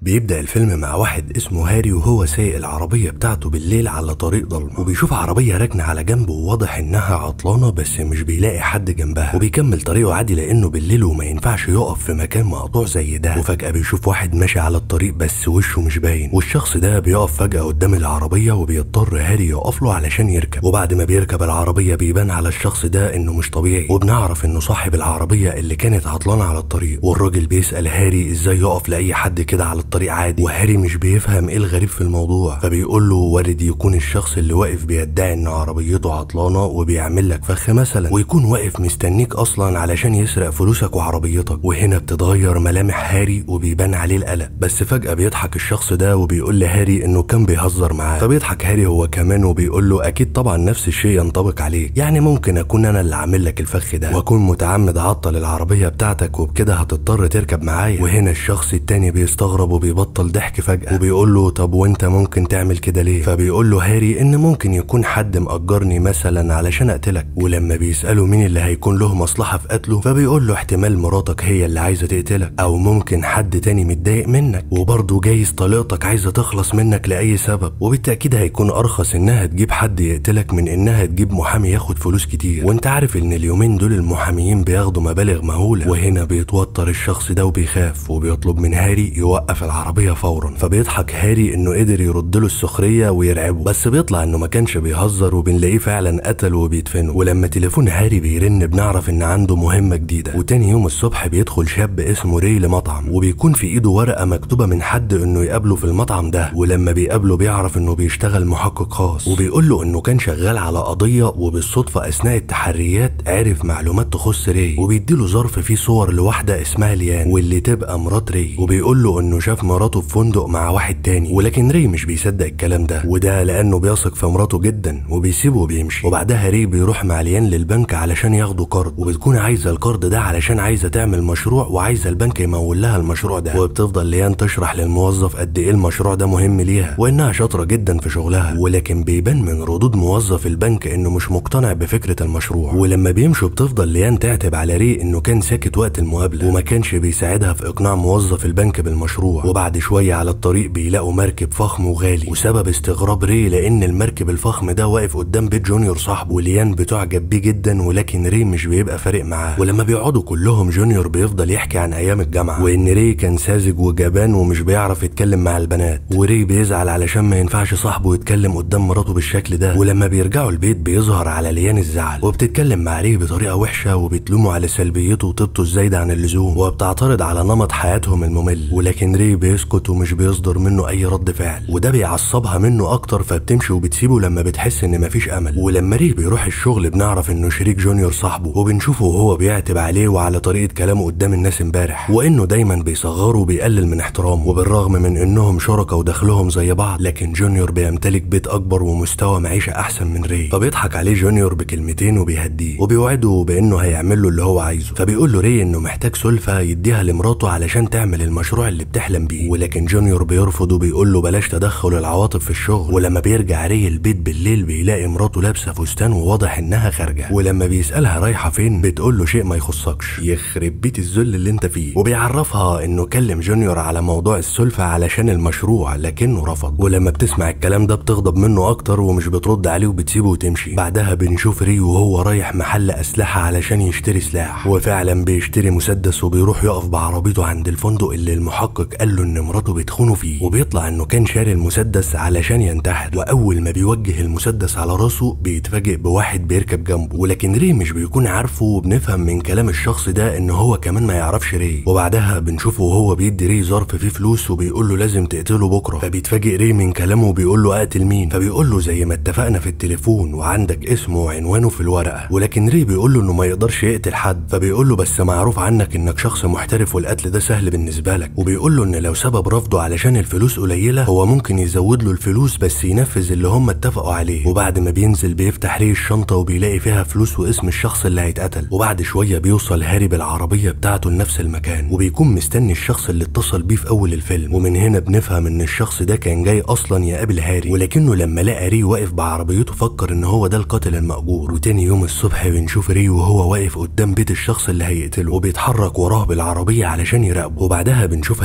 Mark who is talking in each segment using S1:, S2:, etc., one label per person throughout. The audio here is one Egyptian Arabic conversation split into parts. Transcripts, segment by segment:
S1: بيبدأ الفيلم مع واحد اسمه هاري وهو سايق العربية بتاعته بالليل على طريق ضلمة وبيشوف عربية راكنة على جنبه وواضح إنها عطلانة بس مش بيلاقي حد جنبها وبيكمل طريقه عادي لأنه بالليل وما ينفعش يقف في مكان مقطوع زي ده وفجأة بيشوف واحد ماشي على الطريق بس وشه مش باين والشخص ده بيقف فجأة قدام العربية وبيضطر هاري يقف له علشان يركب وبعد ما بيركب العربية بيبان على الشخص ده إنه مش طبيعي وبنعرف إنه صاحب العربية اللي كانت عطلانة على الطريق والراجل بيسأل هاري إزاي يقف لأي حد كده على الطريق عادي وهاري مش بيفهم ايه الغريب في الموضوع فبيقول له وارد يكون الشخص اللي واقف بيدعي ان عربيته عطلانه وبيعمل لك فخ مثلا ويكون واقف مستنيك اصلا علشان يسرق فلوسك وعربيتك وهنا بتتغير ملامح هاري وبيبان عليه القلق بس فجاه بيضحك الشخص ده وبيقول لهاري انه كان بيهزر معاه فبيضحك هاري هو كمان وبيقول له اكيد طبعا نفس الشيء ينطبق عليك يعني ممكن اكون انا اللي عامل لك الفخ ده واكون متعمد اعطل العربيه بتاعتك وبكده هتضطر تركب معايا وهنا الشخص التاني بيستغرب وبيبطل ضحك فجاه وبيقول له طب وانت ممكن تعمل كده ليه فبيقول له هاري ان ممكن يكون حد مأجرني مثلا علشان اقتلك ولما بيسأله مين اللي هيكون له مصلحة في قتله فبيقول له احتمال مراتك هي اللي عايزة تقتلك او ممكن حد تاني متضايق منك وبرضه جايز طليقتك عايزة تخلص منك لأي سبب وبالتأكيد هيكون ارخص انها تجيب حد يقتلك من انها تجيب محامي ياخد فلوس كتير وانت عارف ان اليومين دول المحاميين بياخدوا مبالغ مهولة وهنا بيتوتر الشخص ده وبيخاف وبيطلب من هاري يوقف العربية فورا فبيضحك هاري انه قدر يرد له السخريه ويرعبه بس بيطلع انه ما كانش بيهزر وبنلاقيه فعلا قتله وبيدفنه ولما تليفون هاري بيرن بنعرف ان عنده مهمه جديده وتاني يوم الصبح بيدخل شاب اسمه ري لمطعم وبيكون في ايده ورقه مكتوبه من حد انه يقابله في المطعم ده ولما بيقابله بيعرف انه بيشتغل محقق خاص وبيقول له انه كان شغال على قضيه وبالصدفه اثناء التحريات عرف معلومات تخص ري وبيديله ظرف فيه صور لواحده اسمها ليان واللي تبقى مرات ري وبيقول له انه شاف مراته في فندق مع واحد تاني ولكن ري مش بيصدق الكلام ده وده لانه بيثق في مراته جدا وبيسيبه وبيمشي وبعدها ري بيروح مع ليان للبنك علشان ياخدوا قرض وبتكون عايزه القرض ده علشان عايزه تعمل مشروع وعايزه البنك يمول لها المشروع ده وبتفضل ليان تشرح للموظف قد ايه المشروع ده مهم ليها وانها شاطره جدا في شغلها ولكن بيبان من ردود موظف البنك انه مش مقتنع بفكره المشروع ولما بيمشوا بتفضل ليان تعتب على ري انه كان ساكت وقت المقابله وما كانش بيساعدها في اقناع موظف البنك بالمشروع وبعد شويه على الطريق بيلاقوا مركب فخم وغالي وسبب استغراب ري لان المركب الفخم ده واقف قدام بيت جونيور صاحبه وليان بتعجب بيه جدا ولكن ري مش بيبقى فارق معاه ولما بيقعدوا كلهم جونيور بيفضل يحكي عن ايام الجامعه وان ري كان ساذج وجبان ومش بيعرف يتكلم مع البنات وري بيزعل علشان ما ينفعش صاحبه يتكلم قدام مراته بالشكل ده ولما بيرجعوا البيت بيظهر على ليان الزعل وبتتكلم مع ري بطريقه وحشه وبتلومه على سلبيته وطيبته الزايده عن اللزوم وبتعترض على نمط حياتهم الممل ولكن ري بيسكت ومش بيصدر منه اي رد فعل وده بيعصبها منه اكتر فبتمشي وبتسيبه لما بتحس ان مفيش امل ولما ري بيروح الشغل بنعرف انه شريك جونيور صاحبه وبنشوفه وهو بيعتب عليه وعلى طريقه كلامه قدام الناس امبارح وانه دايما بيصغره وبيقلل من احترامه وبالرغم من انهم شركاء ودخلهم زي بعض لكن جونيور بيمتلك بيت اكبر ومستوى معيشه احسن من ري فبيضحك عليه جونيور بكلمتين وبيهديه وبيوعده بانه هيعمل له اللي هو عايزه فبيقول له ري انه محتاج سلفه يديها لمراته علشان تعمل المشروع اللي بتحلم بيه ولكن جونيور بيرفض وبيقول له بلاش تدخل العواطف في الشغل ولما بيرجع ري البيت بالليل بيلاقي مراته لابسه فستان وواضح انها خارجه ولما بيسالها رايحه فين بتقول له شيء ما يخصكش يخرب بيت الذل اللي انت فيه وبيعرفها انه كلم جونيور على موضوع السلفه علشان المشروع لكنه رفض ولما بتسمع الكلام ده بتغضب منه اكتر ومش بترد عليه وبتسيبه وتمشي بعدها بنشوف ري وهو رايح محل اسلحه علشان يشتري سلاح وفعلا بيشتري مسدس وبيروح يقف بعربيته عند الفندق اللي المحقق قال له ان مراته بتخونه فيه وبيطلع انه كان شاري المسدس علشان ينتحر واول ما بيوجه المسدس على راسه بيتفاجئ بواحد بيركب جنبه ولكن ري مش بيكون عارفه وبنفهم من كلام الشخص ده ان هو كمان ما يعرفش ري وبعدها بنشوفه وهو بيدي ري ظرف فيه فلوس وبيقول له لازم تقتله بكره فبيتفاجئ ري من كلامه وبيقول له اقتل مين فبيقول له زي ما اتفقنا في التليفون وعندك اسمه وعنوانه في الورقه ولكن ري بيقول له انه ما يقدرش يقتل حد فبيقول له بس معروف عنك انك شخص محترف والقتل ده سهل بالنسبه لك وبيقول له ان لو سبب رفضه علشان الفلوس قليله هو ممكن يزود له الفلوس بس ينفذ اللي هم اتفقوا عليه وبعد ما بينزل بيفتح ري الشنطه وبيلاقي فيها فلوس واسم الشخص اللي هيتقتل وبعد شويه بيوصل هاري بالعربيه بتاعته لنفس المكان وبيكون مستني الشخص اللي اتصل بيه في اول الفيلم ومن هنا بنفهم ان الشخص ده كان جاي اصلا يقابل هاري ولكنه لما لقى ري واقف بعربيته فكر ان هو ده القاتل المأجور وتاني يوم الصبح بنشوف ري وهو واقف قدام بيت الشخص اللي هيقتله وبيتحرك وراه بالعربيه علشان يراقبه وبعدها بنشوف هاري وهو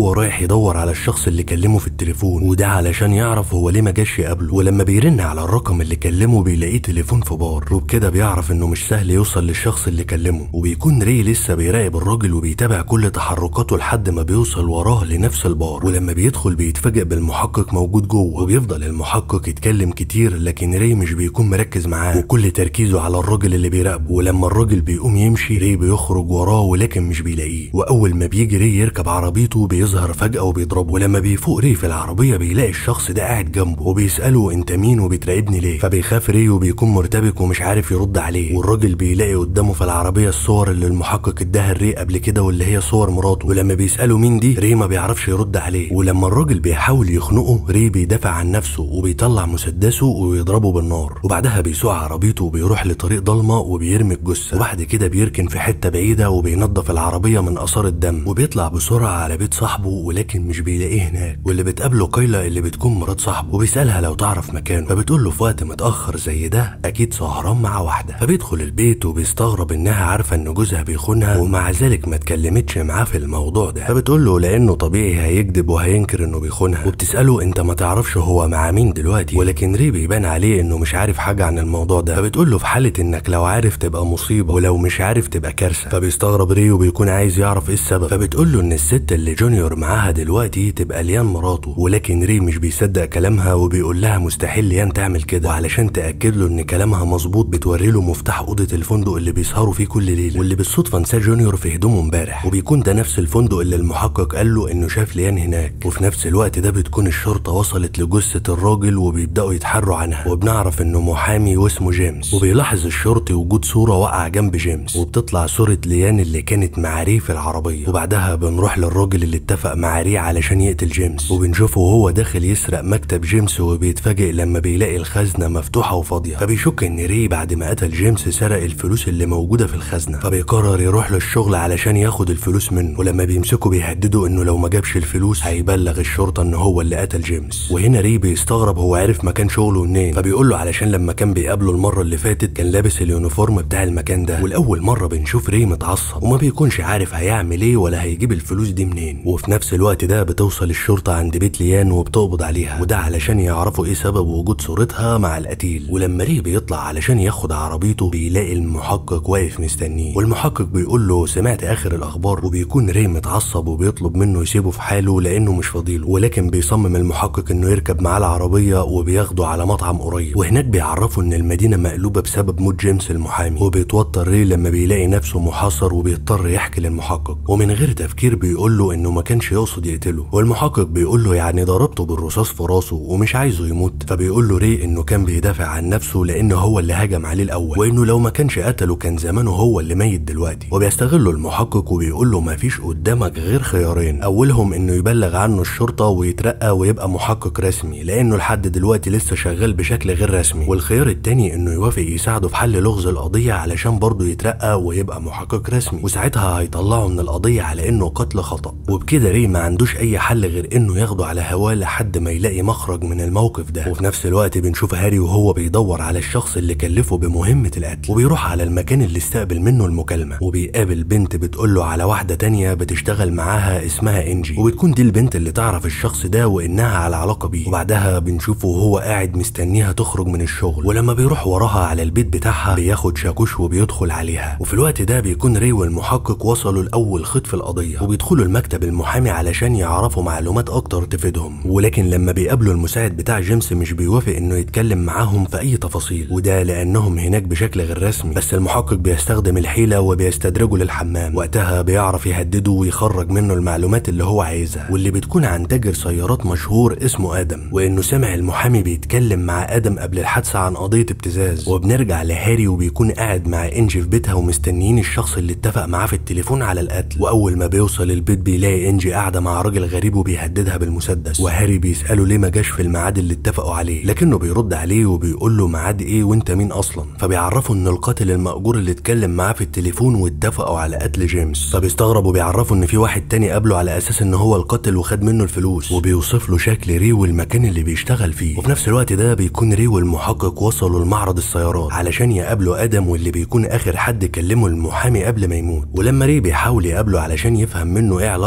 S1: وهو رايح يدور على الشخص اللي كلمه في التليفون وده علشان يعرف هو ليه ما جاش يقابله ولما بيرن على الرقم اللي كلمه بيلاقيه تليفون في بار وبكده بيعرف انه مش سهل يوصل للشخص اللي كلمه وبيكون ري لسه بيراقب الراجل وبيتابع كل تحركاته لحد ما بيوصل وراه لنفس البار ولما بيدخل بيتفاجئ بالمحقق موجود جوه وبيفضل المحقق يتكلم كتير لكن ري مش بيكون مركز معاه وكل تركيزه على الراجل اللي بيراقبه ولما الراجل بيقوم يمشي ري بيخرج وراه ولكن مش بيلاقيه واول ما بيجي ري يركب عربيته بيظهر فجأة وبيضربه ولما بيفوق ري في العربية بيلاقي الشخص ده قاعد جنبه وبيسأله انت مين وبتراقبني ليه فبيخاف ري وبيكون مرتبك ومش عارف يرد عليه والراجل بيلاقي قدامه في العربية الصور اللي المحقق اداها لري قبل كده واللي هي صور مراته ولما بيسأله مين دي ري ما بيعرفش يرد عليه ولما الراجل بيحاول يخنقه ري بيدافع عن نفسه وبيطلع مسدسه ويضربه بالنار وبعدها بيسوق عربيته وبيروح لطريق ضلمة وبيرمي الجثة وبعد كده بيركن في حتة بعيدة وبينظف العربية من آثار الدم وبيطلع بسرعة على بيت صاحبه ولكن مش بيلاقيه هناك واللي بتقابله كايلا اللي بتكون مرات صاحبه وبيسألها لو تعرف مكانه فبتقول له في وقت متأخر زي ده أكيد سهران مع واحدة فبيدخل البيت وبيستغرب إنها عارفة إن جوزها بيخونها ومع ذلك ما اتكلمتش معاه في الموضوع ده فبتقول له لأنه طبيعي هيكذب وهينكر إنه بيخونها وبتسأله أنت ما تعرفش هو مع مين دلوقتي ولكن ري بيبان عليه إنه مش عارف حاجة عن الموضوع ده فبتقول له في حالة إنك لو عارف تبقى مصيبة ولو مش عارف تبقى كارثة فبيستغرب ري وبيكون عايز يعرف إيه السبب فبتقول له إن الست اللي جونيور معاها دلوقتي تبقى ليان مراته ولكن ري مش بيصدق كلامها وبيقول لها مستحيل ليان تعمل كده وعلشان تأكد له إن كلامها مظبوط بتوري له مفتاح أوضة الفندق اللي بيسهروا فيه كل ليلة واللي بالصدفة نساه جونيور في هدومه امبارح وبيكون ده نفس الفندق اللي المحقق قال له إنه شاف ليان هناك وفي نفس الوقت ده بتكون الشرطة وصلت لجثة الراجل وبيبدأوا يتحروا عنها وبنعرف إنه محامي واسمه جيمس وبيلاحظ الشرطي وجود صورة واقعة جنب جيمس وبتطلع صورة ليان اللي كانت مع ري في العربية وبعدها بنروح للراجل اللي اتفق مع ري علشان يقتل جيمس وبنشوفه وهو داخل يسرق مكتب جيمس وبيتفاجئ لما بيلاقي الخزنة مفتوحة وفاضية فبيشك ان ري بعد ما قتل جيمس سرق الفلوس اللي موجودة في الخزنة فبيقرر يروح للشغل علشان ياخد الفلوس منه ولما بيمسكوا بيهددوا انه لو ما جابش الفلوس هيبلغ الشرطة ان هو اللي قتل جيمس وهنا ري بيستغرب هو عرف مكان شغله منين فبيقول له علشان لما كان بيقابله المرة اللي فاتت كان لابس اليونيفورم بتاع المكان ده والاول مرة بنشوف ري متعصب وما بيكونش عارف هيعمل ايه ولا هيجيب الفلوس دي منين وفي نفس الوقت ده بتوصل الشرطة عند بيت ليان وبتقبض عليها وده علشان يعرفوا ايه سبب وجود صورتها مع القتيل ولما ري بيطلع علشان ياخد عربيته بيلاقي المحقق واقف مستنيه والمحقق بيقول له سمعت اخر الاخبار وبيكون ري متعصب وبيطلب منه يسيبه في حاله لانه مش فاضيله ولكن بيصمم المحقق انه يركب معاه العربيه وبياخده على مطعم قريب وهناك بيعرفوا ان المدينه مقلوبه بسبب موت جيمس المحامي وبيتوتر ري لما بيلاقي نفسه محاصر وبيضطر يحكي للمحقق ومن غير تفكير بيقول له انه ما كانش يقصد يقتله والمحقق بيقول له يعني ضربته بالرصاص في راسه ومش عايزه يموت فبيقول له ري انه كان بيدافع عن نفسه لانه هو اللي هجم عليه الاول وانه لو ما كانش قتله كان زمانه هو اللي ميت دلوقتي وبيستغله المحقق وبيقول له ما فيش قدامك غير خيارين اولهم انه يبلغ عنه الشرطه ويترقى ويبقى محقق رسمي لانه لحد دلوقتي لسه شغال بشكل غير رسمي والخيار التاني انه يوافق يساعده في حل لغز القضيه علشان برضه يترقى ويبقى محقق رسمي وساعتها هيطلعوا من القضيه على انه قتل خطا وبكده ري ما عندوش اي حل غير انه ياخده على هواه لحد ما يلاقي مخرج من الموقف ده وفي نفس الوقت بنشوف هاري وهو بيدور على الشخص اللي كلفه بمهمه القتل وبيروح على المكان اللي استقبل منه المكالمه وبيقابل بنت بتقول له على واحده تانية بتشتغل معاها اسمها انجي وبتكون دي البنت اللي تعرف الشخص ده وانها على علاقه بيه وبعدها بنشوفه وهو قاعد مستنيها تخرج من الشغل ولما بيروح وراها على البيت بتاعها بياخد شاكوش وبيدخل عليها وفي الوقت ده بيكون ري والمحقق وصلوا لاول خيط في القضيه وبيدخلوا المكتب المحامي علشان يعرفوا معلومات اكتر تفيدهم ولكن لما بيقابلوا المساعد بتاع جيمس مش بيوافق انه يتكلم معاهم في اي تفاصيل وده لانهم هناك بشكل غير رسمي بس المحقق بيستخدم الحيله وبيستدرجه للحمام وقتها بيعرف يهدده ويخرج منه المعلومات اللي هو عايزها واللي بتكون عن تاجر سيارات مشهور اسمه ادم وانه سمع المحامي بيتكلم مع ادم قبل الحادثه عن قضيه ابتزاز وبنرجع لهاري وبيكون قاعد مع انجي في بيتها ومستنيين الشخص اللي اتفق معاه في التليفون على القتل واول ما بيوصل البيت بيلاقي انجي قاعده مع راجل غريب وبيهددها بالمسدس وهاري بيساله ليه ما جاش في الميعاد اللي اتفقوا عليه لكنه بيرد عليه وبيقول له ميعاد ايه وانت مين اصلا فبيعرفوا ان القاتل المأجور اللي اتكلم معاه في التليفون واتفقوا على قتل جيمس فبيستغرب وبيعرفوا ان في واحد تاني قابله على اساس ان هو القاتل وخد منه الفلوس وبيوصف له شكل ري والمكان اللي بيشتغل فيه وفي نفس الوقت ده بيكون ري والمحقق وصلوا لمعرض السيارات علشان يقابلوا ادم واللي بيكون اخر حد كلمه المحامي قبل ما يموت ولما ري بيحاول يقابله علشان يفهم منه ايه علاقته بجيمس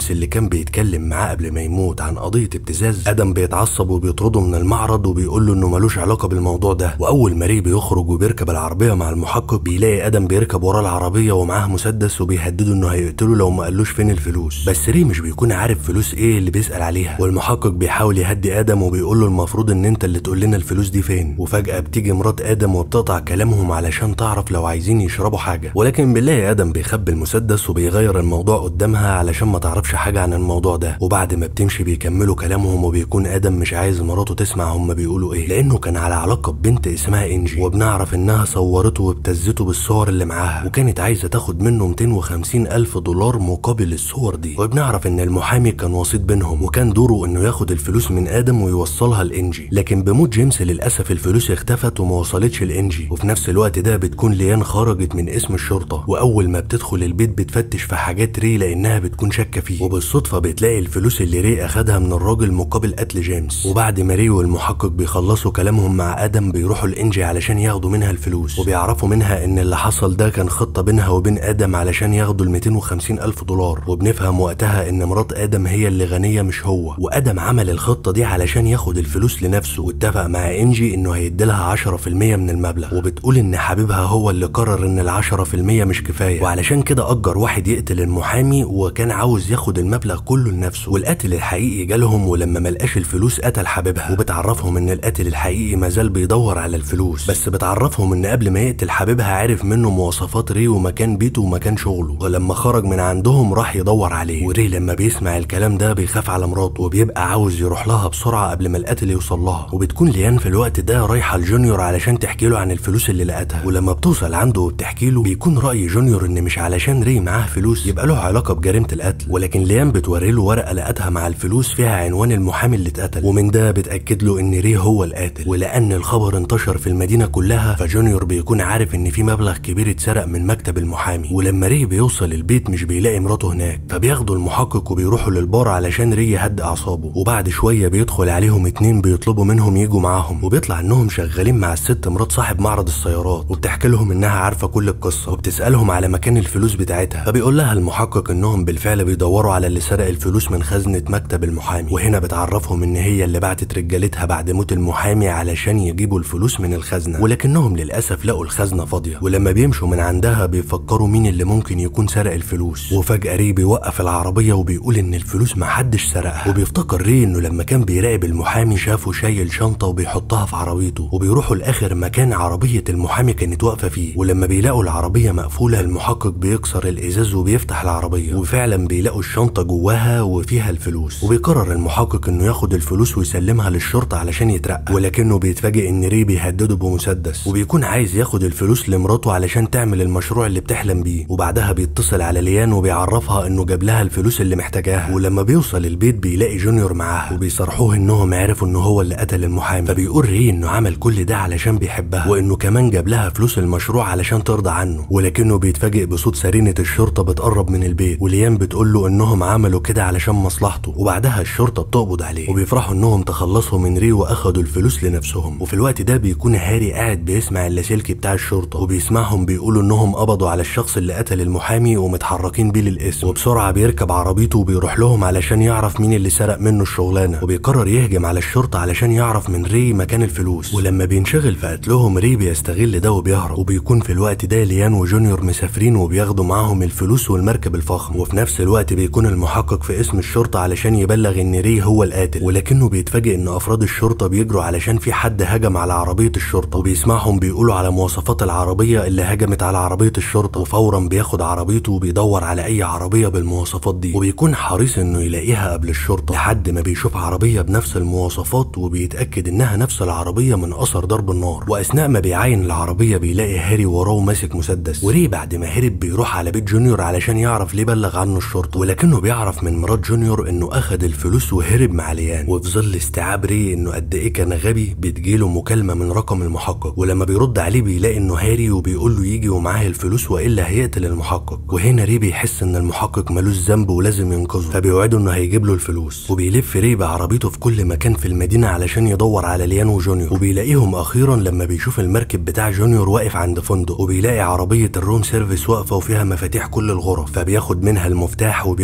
S1: جيمس اللي كان بيتكلم معاه قبل ما يموت عن قضيه ابتزاز ادم بيتعصب وبيطرده من المعرض وبيقول له انه ملوش علاقه بالموضوع ده واول ما ري بيخرج وبيركب العربيه مع المحقق بيلاقي ادم بيركب ورا العربيه ومعاه مسدس وبيهدده انه هيقتله لو ما قالوش فين الفلوس بس ري مش بيكون عارف فلوس ايه اللي بيسال عليها والمحقق بيحاول يهدي ادم وبيقول له المفروض ان انت اللي تقول لنا الفلوس دي فين وفجاه بتيجي مرات ادم وبتقطع كلامهم علشان تعرف لو عايزين يشربوا حاجه ولكن بنلاقي ادم بيخبي المسدس وبيغير الموضوع قدامها علشان ما تعرفش حاجه عن الموضوع ده وبعد ما بتمشي بيكملوا كلامهم وبيكون ادم مش عايز مراته تسمع هم بيقولوا ايه لانه كان على علاقه ببنت اسمها انجي وبنعرف انها صورته وابتزته بالصور اللي معاها وكانت عايزه تاخد منه 250 الف دولار مقابل الصور دي وبنعرف ان المحامي كان وسيط بينهم وكان دوره انه ياخد الفلوس من ادم ويوصلها لانجي لكن بموت جيمس للاسف الفلوس اختفت وما وصلتش لانجي وفي نفس الوقت ده بتكون ليان خرجت من اسم الشرطه واول ما بتدخل البيت بتفتش في حاجات ري لانها بتكون شاكه فيه وبالصدفه بتلاقي الفلوس اللي ري اخدها من الراجل مقابل قتل جيمس وبعد ما ري والمحقق بيخلصوا كلامهم مع ادم بيروحوا لانجي علشان ياخدوا منها الفلوس وبيعرفوا منها ان اللي حصل ده كان خطه بينها وبين ادم علشان ياخدوا ال 250 الف دولار وبنفهم وقتها ان مرات ادم هي اللي غنيه مش هو وادم عمل الخطه دي علشان ياخد الفلوس لنفسه واتفق مع انجي انه هيديلها 10% من المبلغ وبتقول ان حبيبها هو اللي قرر ان ال 10% مش كفايه وعلشان كده اجر واحد يقتل المحامي وكان عاوز ياخد المبلغ كله لنفسه والقاتل الحقيقي جالهم ولما ملقاش الفلوس قتل حبيبها وبتعرفهم ان القاتل الحقيقي مازال بيدور على الفلوس بس بتعرفهم ان قبل ما يقتل حبيبها عرف منه مواصفات ري ومكان بيته ومكان شغله ولما خرج من عندهم راح يدور عليه وري لما بيسمع الكلام ده بيخاف على مراته وبيبقى عاوز يروح لها بسرعه قبل ما القاتل يوصل لها وبتكون ليان في الوقت ده رايحه لجونيور علشان تحكي له عن الفلوس اللي لقتها ولما بتوصل عنده وبتحكي له بيكون راي جونيور ان مش علشان ري معاه فلوس يبقى له علاقه بجريمه القتل ولكن ليان بتوري له ورقه لقتها مع الفلوس فيها عنوان المحامي اللي اتقتل ومن ده بتاكد له ان ري هو القاتل ولان الخبر انتشر في المدينه كلها فجونيور بيكون عارف ان في مبلغ كبير اتسرق من مكتب المحامي ولما ري بيوصل البيت مش بيلاقي مراته هناك فبياخدوا المحقق وبيروحوا للبار علشان ري يهدي اعصابه وبعد شويه بيدخل عليهم اتنين بيطلبوا منهم يجوا معاهم وبيطلع انهم شغالين مع الست مرات صاحب معرض السيارات وبتحكي لهم انها عارفه كل القصه وبتسالهم على مكان الفلوس بتاعتها فبيقول لها المحقق انهم بالفعل بيدوروا على اللي سرق الفلوس من خزنه مكتب المحامي وهنا بتعرفهم ان هي اللي بعتت رجالتها بعد موت المحامي علشان يجيبوا الفلوس من الخزنه ولكنهم للاسف لقوا الخزنه فاضيه ولما بيمشوا من عندها بيفكروا مين اللي ممكن يكون سرق الفلوس وفجاه ري بيوقف العربيه وبيقول ان الفلوس ما حدش سرقها وبيفتكر ري انه لما كان بيراقب المحامي شافه شايل شنطه وبيحطها في عربيته وبيروحوا لاخر مكان عربيه المحامي كانت واقفه فيه ولما بيلاقوا العربيه مقفوله المحقق بيكسر الازاز وبيفتح العربيه وفعلا بيلاقوا الشنطه جواها وفيها الفلوس وبيقرر المحقق انه ياخد الفلوس ويسلمها للشرطه علشان يترقى ولكنه بيتفاجئ ان ري بيهدده بمسدس وبيكون عايز ياخد الفلوس لمراته علشان تعمل المشروع اللي بتحلم بيه وبعدها بيتصل على ليان وبيعرفها انه جاب لها الفلوس اللي محتاجاها ولما بيوصل البيت بيلاقي جونيور معاها وبيصرحوه انهم عرفوا انه هو اللي قتل المحامي فبيقول ري انه عمل كل ده علشان بيحبها وانه كمان جاب لها فلوس المشروع علشان ترضى عنه ولكنه بيتفاجئ بصوت سرينه الشرطه بتقرب من البيت وليان بتقول له انهم عملوا كده علشان مصلحته وبعدها الشرطه بتقبض عليه وبيفرحوا انهم تخلصوا من ري واخدوا الفلوس لنفسهم وفي الوقت ده بيكون هاري قاعد بيسمع اللاسلكي بتاع الشرطه وبيسمعهم بيقولوا انهم قبضوا على الشخص اللي قتل المحامي ومتحركين بيه للقسم وبسرعه بيركب عربيته وبيروح لهم علشان يعرف مين اللي سرق منه الشغلانه وبيقرر يهجم على الشرطه علشان يعرف من ري مكان الفلوس ولما بينشغل في قتلهم ري بيستغل ده وبيهرب وبيكون في الوقت ده ليان وجونيور مسافرين وبياخدوا معاهم الفلوس والمركب الفخم وفي نفس الوقت بيكون المحقق في اسم الشرطه علشان يبلغ ان ري هو القاتل ولكنه بيتفاجئ ان افراد الشرطه بيجروا علشان في حد هجم على عربيه الشرطه وبيسمعهم بيقولوا على مواصفات العربيه اللي هجمت على عربيه الشرطه وفورا بياخد عربيته وبيدور على اي عربيه بالمواصفات دي وبيكون حريص انه يلاقيها قبل الشرطه لحد ما بيشوف عربيه بنفس المواصفات وبيتاكد انها نفس العربيه من اثر ضرب النار واثناء ما بيعاين العربيه بيلاقي هاري وراه ماسك مسدس وري بعد ما هرب بيروح على بيت جونيور علشان يعرف ليه بلغ عنه الشرطه ولكنه بيعرف من مرات جونيور انه اخد الفلوس وهرب مع ليان وفي ظل استيعاب ري انه قد ايه كان غبي بتجيله مكالمه من رقم المحقق ولما بيرد عليه بيلاقي انه هاري وبيقول له يجي ومعاه الفلوس والا هيقتل المحقق وهنا ري بيحس ان المحقق ملوش ذنب ولازم ينقذه فبيوعده انه هيجيب له الفلوس وبيلف ري بعربيته في كل مكان في المدينه علشان يدور على ليان وجونيور وبيلاقيهم اخيرا لما بيشوف المركب بتاع جونيور واقف عند فندق وبيلاقي عربيه الروم سيرفيس واقفه وفيها مفاتيح كل الغرف فبياخد منها المفتاح وبيدخل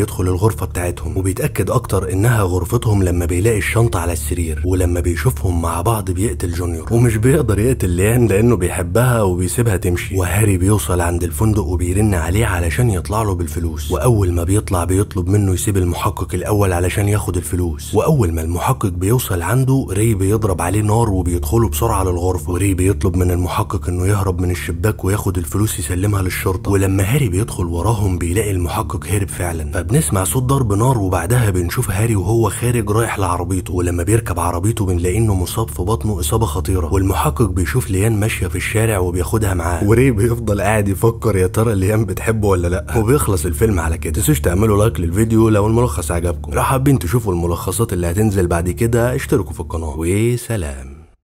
S1: بيدخل الغرفة بتاعتهم وبيتأكد أكتر إنها غرفتهم لما بيلاقي الشنطة على السرير ولما بيشوفهم مع بعض بيقتل جونيور ومش بيقدر يقتل ليان لأنه بيحبها وبيسيبها تمشي وهاري بيوصل عند الفندق وبيرن عليه علشان يطلع له بالفلوس وأول ما بيطلع بيطلب منه يسيب المحقق الأول علشان ياخد الفلوس وأول ما المحقق بيوصل عنده ري بيضرب عليه نار وبيدخلوا بسرعة للغرفة وري بيطلب من المحقق إنه يهرب من الشباك وياخد الفلوس يسلمها للشرطة ولما هاري بيدخل وراهم بيلاقي المحقق هرب فعلا فبنسمع صوت ضرب نار وبعدها بنشوف هاري وهو خارج رايح لعربيته ولما بيركب عربيته بنلاقي انه مصاب في بطنه اصابه خطيره والمحقق بيشوف ليان ماشيه في الشارع وبياخدها معاه وري بيفضل قاعد يفكر يا ترى ليان بتحبه ولا لا وبيخلص الفيلم على كده تنسوش تعملوا لايك للفيديو لو الملخص عجبكم لو حابين تشوفوا الملخصات اللي هتنزل بعد كده اشتركوا في القناه وسلام